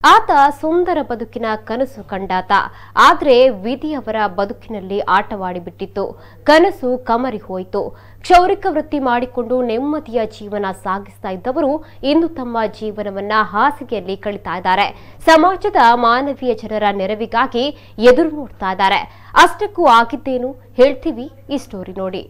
ಆತ ಸುಂದರ ಬದುಕಿನ ಕನಸು ಕಂಡಾತ ಆದ್ರೆ ವಿಧಿಯವರ ಬದುಕಿನಲ್ಲಿ ಆಟವಾಡಿಬಿಟ್ಟಿತ್ತು ಕನಸು ಕಮರಿ ಹೋಯಿತು ಕ್ಷೌರಿಕ ವೃತ್ತಿ ಮಾಡಿಕೊಂಡು ನೆಮ್ಮದಿಯ ಜೀವನ ಸಾಗಿಸ್ತಾ ಇದ್ದವರು ಇಂದು ತಮ್ಮ ಜೀವನವನ್ನ ಹಾಸಿಗೆಯಲ್ಲಿ ಕಳಿತಾ ಇದ್ದಾರೆ ಸಮಾಜದ ಮಾನವೀಯ ಜನರ ನೆರವಿಗಾಗಿ ಎದುರು ನೋಡ್ತಾ ಇದ್ದಾರೆ ಅಷ್ಟಕ್ಕೂ ಆಗಿದ್ದೇನು ಹೇಳ್ತೀವಿ ಈ ಸ್ಟೋರಿ ನೋಡಿ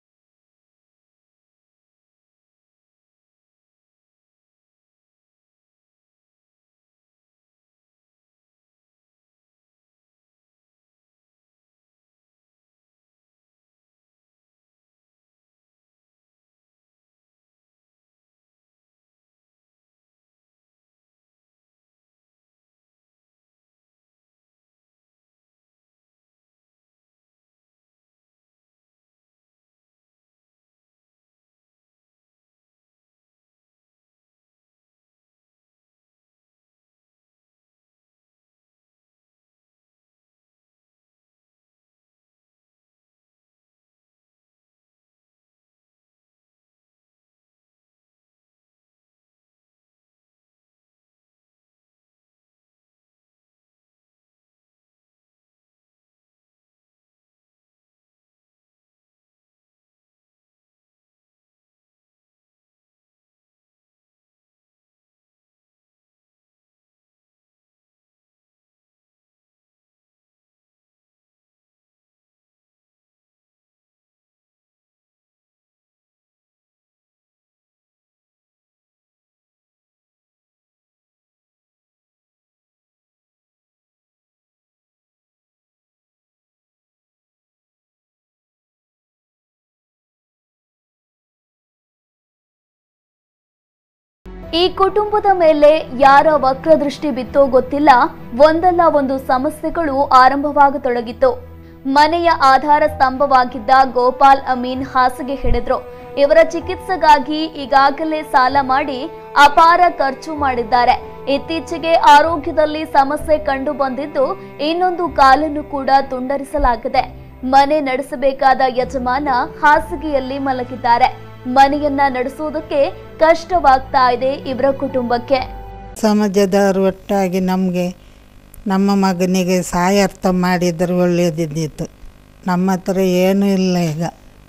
ಈ ಕುಟುಂಬದ ಮೇಲೆ ಯಾರ ವಕ್ರದೃಷ್ಟಿ ಬಿತ್ತೋ ಗೊತ್ತಿಲ್ಲ ಒಂದಲ್ಲ ಒಂದು ಸಮಸ್ಯೆಗಳು ಆರಂಭವಾಗತೊಡಗಿತ್ತು ಮನೆಯ ಆಧಾರ ಸ್ತಂಭವಾಗಿದ್ದ ಗೋಪಾಲ್ ಅಮೀನ್ ಹಾಸಿಗೆ ಹಿಡಿದ್ರು ಇವರ ಚಿಕಿತ್ಸೆಗಾಗಿ ಈಗಾಗಲೇ ಸಾಲ ಮಾಡಿ ಅಪಾರ ಖರ್ಚು ಮಾಡಿದ್ದಾರೆ ಇತ್ತೀಚೆಗೆ ಆರೋಗ್ಯದಲ್ಲಿ ಸಮಸ್ಯೆ ಕಂಡು ಬಂದಿದ್ದು ಇನ್ನೊಂದು ಕಾಲನ್ನು ಕೂಡ ತುಂಡರಿಸಲಾಗಿದೆ ಮನೆ ನಡೆಸಬೇಕಾದ ಯಜಮಾನ ಹಾಸಿಗೆಯಲ್ಲಿ ಮಲಗಿದ್ದಾರೆ ಮನೆಯನ್ನ ನಡೆಸುವುದಕ್ಕೆ ಕಷ್ಟವಾಗ್ತಾ ಇದೆ ಇವರ ಕುಟುಂಬಕ್ಕೆ ಸಮಾಜದವರು ಒಟ್ಟಾಗಿ ನಮಗೆ ನಮ್ಮ ಮಗನಿಗೆ ಸಹಾಯಾರ್ಥ ಮಾಡಿದರೆ ಒಳ್ಳೆಯದಿದ್ದಿತ್ತು ನಮ್ಮ ಹತ್ರ ಏನೂ ಇಲ್ಲ ಈಗ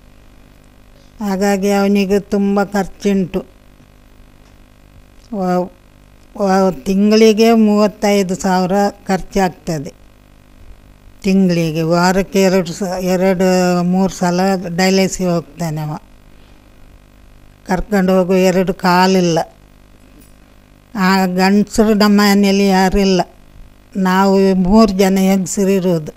ಹಾಗಾಗಿ ಅವನಿಗೆ ತುಂಬ ಖರ್ಚುಂಟು ವ- ವ- ತಿಂಗಳಿಗೆ ಮೂವತ್ತೈದು ಸಾವಿರ ಖರ್ಚಾಗ್ತದೆ ತಿಂಗಳಿಗೆ ವಾರಕ್ಕೆ ಎರಡು ಸ ಎರಡು ಮೂರು ಸಲ ಡೈಲೇಸಿಗೆ ಹೋಗ್ತಾನೆ ಅವ ಕರ್ಕೊಂಡು ಹೋಗೋ ಎರಡು ಕಾಲಿಲ್ಲ ಆ ಗಂಡಸರು ನಮ್ಮ ಮನೆಯಲ್ಲಿ ಯಾರಿಲ್ಲ ನಾವು ಮೂರು ಜನ ಹೆಂಗಸರಿರೋದು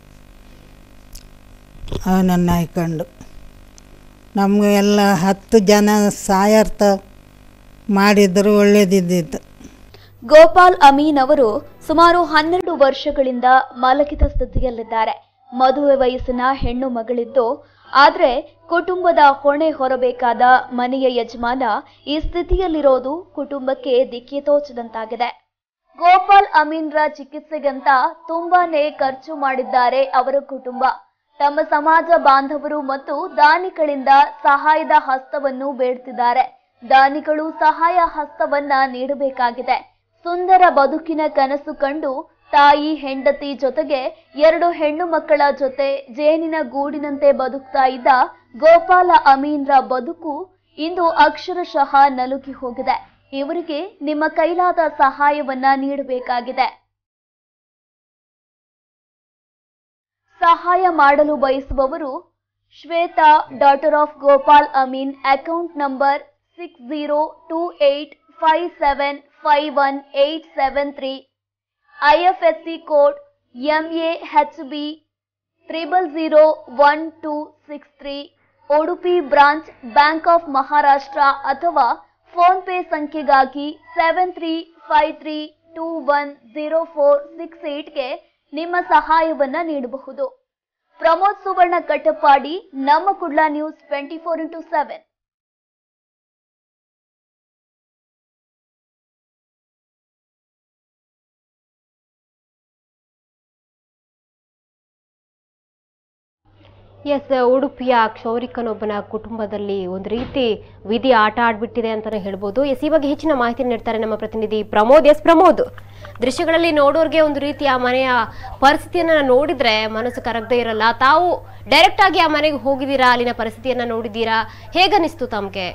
ಅವನನ್ನು ಹಾಯ್ಕೊಂಡು ನಮಗೆ ಎಲ್ಲ ಹತ್ತು ಜನ ಸಾಯಾರ್ಥ ಮಾಡಿದರೂ ಒಳ್ಳೆಯದಿದ್ದಿತ್ತು ಗೋಪಾಲ್ ಅಮೀನ್ ಅವರು ಸುಮಾರು ಹನ್ನೆರಡು ವರ್ಷಗಳಿಂದ ಮಲಗಿದ ಸ್ಥಿತಿಯಲ್ಲಿದ್ದಾರೆ ಮದುವೆ ವಯಸ್ಸಿನ ಹೆಣ್ಣು ಮಗಳಿದ್ದು ಆದ್ರೆ ಕುಟುಂಬದ ಹೊಣೆ ಹೊರಬೇಕಾದ ಮನೆಯ ಯಜಮಾನ ಈ ಸ್ಥಿತಿಯಲ್ಲಿರೋದು ಕುಟುಂಬಕ್ಕೆ ದಿಕ್ಕಿ ತೋಚದಂತಾಗಿದೆ ಗೋಪಾಲ್ ಅಮೀನ್ರ ಚಿಕಿತ್ಸೆಗಂತ ತುಂಬಾನೇ ಖರ್ಚು ಮಾಡಿದ್ದಾರೆ ಅವರ ಕುಟುಂಬ ತಮ್ಮ ಸಮಾಜ ಬಾಂಧವರು ಮತ್ತು ದಾನಿಗಳಿಂದ ಸಹಾಯದ ಹಸ್ತವನ್ನು ಬೇಡ್ತಿದ್ದಾರೆ ದಾನಿಗಳು ಸಹಾಯ ಹಸ್ತವನ್ನ ನೀಡಬೇಕಾಗಿದೆ ಸುಂದರ ಬದುಕಿನ ಕನಸು ಕಂಡು ತಾಯಿ ಹೆಂಡತಿ ಜೊತೆಗೆ ಎರಡು ಹೆಣ್ಣು ಮಕ್ಕಳ ಜೊತೆ ಜೇನಿನ ಗೂಡಿನಂತೆ ಬದುಕ್ತಾ ಇದ್ದ ಗೋಪಾಲ ಅಮೀನ್ರ ಬದುಕು ಇಂದು ಅಕ್ಷರಶಃ ನಲುಗಿ ಹೋಗಿದೆ ಇವರಿಗೆ ನಿಮ್ಮ ಕೈಲಾದ ಸಹಾಯವನ್ನ ನೀಡಬೇಕಾಗಿದೆ ಸಹಾಯ ಮಾಡಲು ಬಯಸುವವರು Shweta daughter of Gopal Amin account number six zero two eight five seven five one eight seven three IFSC code MAHB triple zero one two six three Udupi branch bank of Maharashtra ಅಥವಾ ಫೋನ್ ಪೇ ಸಂಖ್ಯೆಗಾಗಿ seven three five three two one zero four six ಏಟ್ಗೆ ನಿಮ್ಮ ಸಹಾಯವನ್ನ ನೀಡಬಹುದು ಪ್ರಮೋದ್ ಸುವರ್ಣ ಕಟ್ಟಪಾಡಿ ನಮ್ಮ Kudla news twenty four into seven S ಉಡುಪಿಯ ಕ್ಷೌರಿಕನೊಬ್ಬನ ಕುಟುಂಬದಲ್ಲಿ ಒಂದು ರೀತಿ ವಿಧಿ ಆಟ ಆಡ್ಬಿಟ್ಟಿದೆ ಅಂತಾನೆ ಹೇಳ್ಬೋದು ಎಸ್ ಈ ಬಗ್ಗೆ ಹೆಚ್ಚಿನ ಮಾಹಿತಿ ನೀಡ್ತಾರೆ ನಮ್ಮ ಪ್ರತಿನಿಧಿ ಪ್ರಮೋದ್ ಎಸ್ ಪ್ರಮೋದ್ ದೃಶ್ಯಗಳಲ್ಲಿ ನೋಡೋರ್ಗೆ ಒಂದು ರೀತಿ ಆ ಮನೆಯ ಪರಿಸ್ಥಿತಿಯನ್ನ ನೋಡಿದ್ರೆ ಮನಸ್ಸು ಕರಗದೆ ಇರಲ್ಲ ತಾವು ಡೈರೆಕ್ಟ್ ಆಗಿ ಆ ಮನೆಗೆ ಹೋಗಿದ್ದೀರಾ ಅಲ್ಲಿನ ಪರಿಸ್ಥಿತಿಯನ್ನ ನೋಡಿದ್ದೀರಾ ಹೇಗನಿಸ್ತು ತಮ್ಗೆ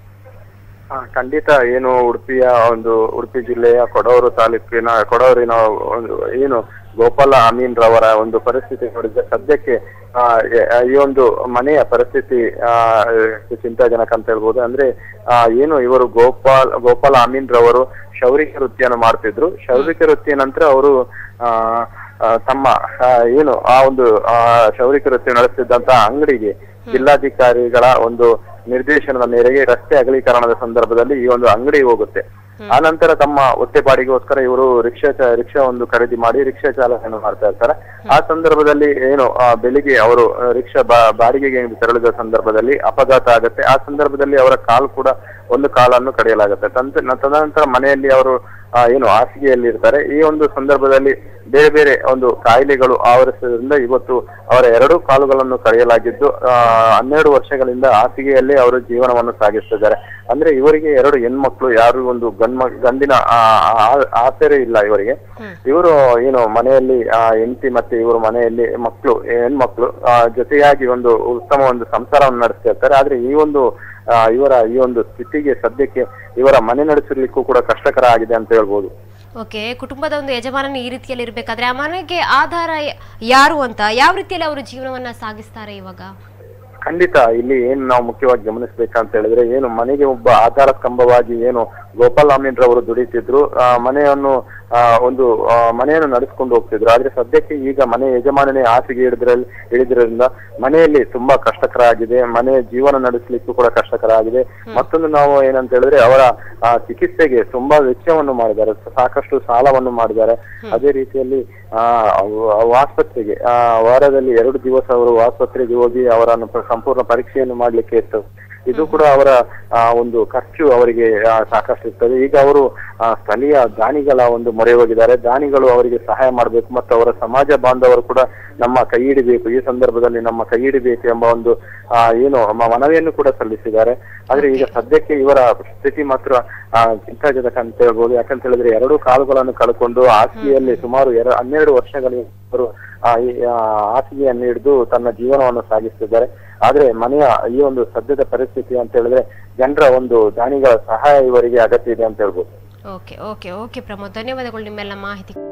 ಹಾ, ಖಂಡಿತ ಏನು ಉಡುಪಿಯ ಒಂದು ಉಡುಪಿ ಜಿಲ್ಲೆಯ ಕೊಡವರು ತಾಲೂಕಿನ ಕೊಡವರಿನ ಒಂದು ಏನು ಗೋಪಾಲ ಅಮೀನ್ ರವರ ಒಂದು ಪರಿಸ್ಥಿತಿ ನೋಡಿದ್ರೆ ಸದ್ಯಕ್ಕೆ ಆ, ಎ- ಈ ಒಂದು ಮನೆಯ ಪರಿಸ್ಥಿತಿ ಆ, ಚಿಂತಾಜನಕ ಅಂತ ಹೇಳ್ಬೋದು ಅಂದ್ರೆ ಆ, ಏನು ಇವರು ಗೋಪಾಲ್ ಗೋಪಾಲ ಅಮೀನ್ ರವರು ಶೌರಿಕ ವೃತ್ತಿಯನ್ನು ಮಾಡ್ತಿದ್ರು ಶೌರಿಕ ವೃತ್ತಿಯ ನಂತರ ಅವರು ಆ ಆ, ತಮ್ಮ ಆ, ಏನು ಆ ಒಂದು ಆ, ಶೌರಿಕ ವೃತ್ತಿ ನಡೆಸ್ತಿದ್ದಂತ ಅಂಗಡಿಗೆ ಜಿಲ್ಲಾಧಿಕಾರಿಗಳ ಒಂದು ನಿರ್ದೇಶನದ ಮೇರೆಗೆ ರಸ್ತೆ ಅಗಲೀಕರಣದ ಸಂದರ್ಭದಲ್ಲಿ ಈ ಒಂದು ಅಂಗಡಿ ಹೋಗುತ್ತೆ ಆ ನಂತರ ತಮ್ಮ ಹೊಟ್ಟೆಪಾಡಿಗೋಸ್ಕರ ಇವರು ರಿಕ್ಷಾ ಚ- ರಿಕ್ಷಾ ಒಂದು ಖರೀದಿ ಮಾಡಿ ರಿಕ್ಷಾ ಚಾಲನೆಯನ್ನು ಮಾಡ್ತಾ ಇರ್ತಾರೆ ಆ ಸಂದರ್ಭದಲ್ಲಿ ಏನು ಆ, ಬೆಳಿಗ್ಗೆ ಅವರು ಆ, ರಿಕ್ಷಾ ಬಾ- ಬಾಡಿಗೆಗೆ ಎಂದು ತೆರಳಿದ ಸಂದರ್ಭದಲ್ಲಿ ಅಪಘಾತ ಆಗುತ್ತೆ ಆ ಸಂದರ್ಭದಲ್ಲಿ ಅವರ ಕಾಲು ಕೂಡ ಒಂದು ಕಾಲನ್ನು ಕಡಿಯಲಾಗುತ್ತೆ ತಂತ ತದನಂತರ ಮನೆಯಲ್ಲಿ ಅವರು ಆ, ಏನು ಹಾಸಿಗೆಯಲ್ಲಿ ಇರ್ತಾರೆ ಈ ಒಂದು ಸಂದರ್ಭದಲ್ಲಿ ಬೇರೆ ಬೇರೆ ಒಂದು ಕಾಯಿಲೆಗಳು ಆವರಿಸೋದ್ರಿಂದ ಇವತ್ತು ಅವರ ಎರಡು ಕಾಲುಗಳನ್ನು ಕಳೆಯಲಾಗಿದ್ದು ಆ, ಹನ್ನೆರಡು ವರ್ಷಗಳಿಂದ ಹಾಸಿಗೆಯಲ್ಲೇ ಅವರು ಜೀವನವನ್ನು ಸಾಗಿಸ್ತಿದ್ದಾರೆ ಅಂದ್ರೆ ಇವರಿಗೆ ಎರಡು ಹೆಣ್ಮಕ್ಳು ಯಾರು ಒಂದು ಗಂಡ್ಮ ಗಂಡಿನ ಆ, ಆ- ಆಸರೆ ಇಲ್ಲ ಇವರಿಗೆ ಇವರು ಏನು ಮನೆಯಲ್ಲಿ ಆ ಹೆಂಡತಿ ಮತ್ತೆ ಇವರು ಮನೆಯಲ್ಲಿ ಮಕ್ಕಳು ಹೆಣ್ಮಕ್ಳು ಆ, ಜೊತೆಯಾಗಿ ಒಂದು ಉತ್ತಮ ಒಂದು ಸಂಸಾರವನ್ನು ನಡೆಸ್ತಾ ಇರ್ತಾರೆ ಆದ್ರೆ ಈ ಒಂದು ಆ, ಇವರ ಈ ಒಂದು ಸ್ಥಿತಿಗೆ ಸದ್ಯಕ್ಕೆ ಇವರ ಮನೆ ನಡೆಸಲಿಕ್ಕೂ ಕೂಡ ಕಷ್ಟಕರ ಆಗಿದೆ ಅಂತ ಹೇಳ್ಬೋದು ಓಕೆ ಕುಟುಂಬದ ಒಂದು ಯಜಮಾನನ ಈ ರೀತಿಯಲ್ಲಿ ಇರ್ಬೇಕಾದ್ರೆ ಆ ಮನೆಗೆ ಆಧಾರ ಯ- ಯಾರು ಅಂತ ಯಾವ ರೀತಿಯಲ್ಲಿ ಅವರು ಜೀವನವನ್ನ ಸಾಗಿಸ್ತಾರೆ ಇವಾಗ ಖಂಡಿತ ಇಲ್ಲಿ ಏನು ನಾವು ಮುಖ್ಯವಾಗಿ ಗಮನಿಸಬೇಕಂತ ಹೇಳಿದ್ರೆ ಏನು ಮನೆಗೆ ಒಬ್ಬ ಆಧಾರ ಸ್ತಂಭವಾಗಿ ಏನು ಗೋಪಾಲ್ ಅಮೀನ್ ರವರು ದುಡಿತಿದ್ರು ಆ, ಮನೆಯನ್ನು ಆ, ಒಂದು ಆ, ಮನೆಯನ್ನು ನಡೆಸ್ಕೊಂಡು ಹೋಗ್ತಿದ್ರು ಆದ್ರೆ ಸದ್ಯಕ್ಕೆ ಈಗ ಮನೆ ಯಜಮಾನನೇ ಹಾಸಿಗೆ ಹಿಡಿದ್ರಲ್ಲಿ ಹಿಡಿದ್ರಿಂದ ಮನೆಯಲ್ಲಿ ತುಂಬಾ ಕಷ್ಟಕರ ಆಗಿದೆ ಮನೆ ಜೀವನ ನಡೆಸಲಿಕ್ಕೂ ಕೂಡ ಕಷ್ಟಕರ ಆಗಿದೆ ಮತ್ತೊಂದು ನಾವು ಏನಂತ ಹೇಳಿದ್ರೆ ಅವರ ಆ, ಚಿಕಿತ್ಸೆಗೆ ತುಂಬಾ ವೆಚ್ಚವನ್ನು ಮಾಡಿದ್ದಾರೆ ಸಾಕಷ್ಟು ಸಾಲವನ್ನು ಮಾಡಿದ್ದಾರೆ ಅದೇ ರೀತಿಯಲ್ಲಿ ಆ ಅವ್- ಅವ್ ಆಸ್ಪತ್ರೆಗೆ ಆ ವಾರದಲ್ಲಿ ಎರಡು ದಿವಸ ಅವರು ಆಸ್ಪತ್ರೆಗೆ ಹೋಗಿ ಅವರನ್ನು ಪ- ಸಂಪೂರ್ಣ ಪರೀಕ್ಷೆಯನ್ನು ಮಾಡ್ಲಿಕ್ಕೆ ಇತ್ತು ಇದು ಕೂಡ ಅವರ ಆ, ಒಂದು ಖರ್ಚು ಅವರಿಗೆ ಆ, ಸಾಕಷ್ಟು ಇರ್ತದೆ ಈಗ ಅವರು ಆ, ಸ್ಥಳೀಯ ದಾನಿಗಳ ಒಂದು ಮೊರೆ ಹೋಗಿದ್ದಾರೆ ದಾನಿಗಳು ಅವರಿಗೆ ಸಹಾಯ ಮಾಡಬೇಕು ಮತ್ತು ಅವರ ಸಮಾಜ ಬಾಂಧವರು ಕೂಡ ನಮ್ಮ ಕೈ ಹಿಡಿಬೇಕು ಈ ಸಂದರ್ಭದಲ್ಲಿ ನಮ್ಮ ಕೈ ಹಿಡಿಬೇಕು ಎಂಬ ಒಂದು ಆ, ಏನು ಮ- ಮನವಿಯನ್ನು ಕೂಡ ಸಲ್ಲಿಸಿದ್ದಾರೆ ಆದ್ರೆ ಈಗ ಸದ್ಯಕ್ಕೆ ಇವರ ಸ್ಥಿತಿ ಮಾತ್ರ ಆ, ಚಿಂತಾಜನಕ ಅಂತ ಹೇಳ್ಬೋದು ಯಾಕಂತ ಹೇಳಿದ್ರೆ ಎರಡು ಕಾಲುಗಳನ್ನು ಕಳ್ಕೊಂಡು ಹಾಸಿಗೆಯಲ್ಲಿ ಸುಮಾರು ಎರ ಹನ್ನೆರಡು ವರ್ಷಗಳಿಂದ ಅವರು ಆ, ಈ, ಆ, ಹಾಸಿಗೆಯನ್ನು ಹಿಡಿದು ತನ್ನ ಜೀವನವನ್ನು ಸಾಗಿಸ್ತಿದ್ದಾರೆ ಆದ್ರೆ ಮನೆಯ ಈ ಒಂದು ಸದ್ಯದ ಪರಿಸ್ಥಿತಿ ಅಂತ ಹೇಳಿದ್ರೆ ಜನರ ಒಂದು ದಾನಿಗಳ ಸಹಾಯ ಇವರಿಗೆ ಅಗತ್ಯ ಇದೆ ಅಂತ ಹೇಳ್ಬೋದು ಓಕೆ ಓಕೆ ಓಕೆ ಪ್ರಮೋದ್ ಧನ್ಯವಾದಗಳು ನಿಮ್ಮೆಲ್ಲ ಮಾಹಿತಿ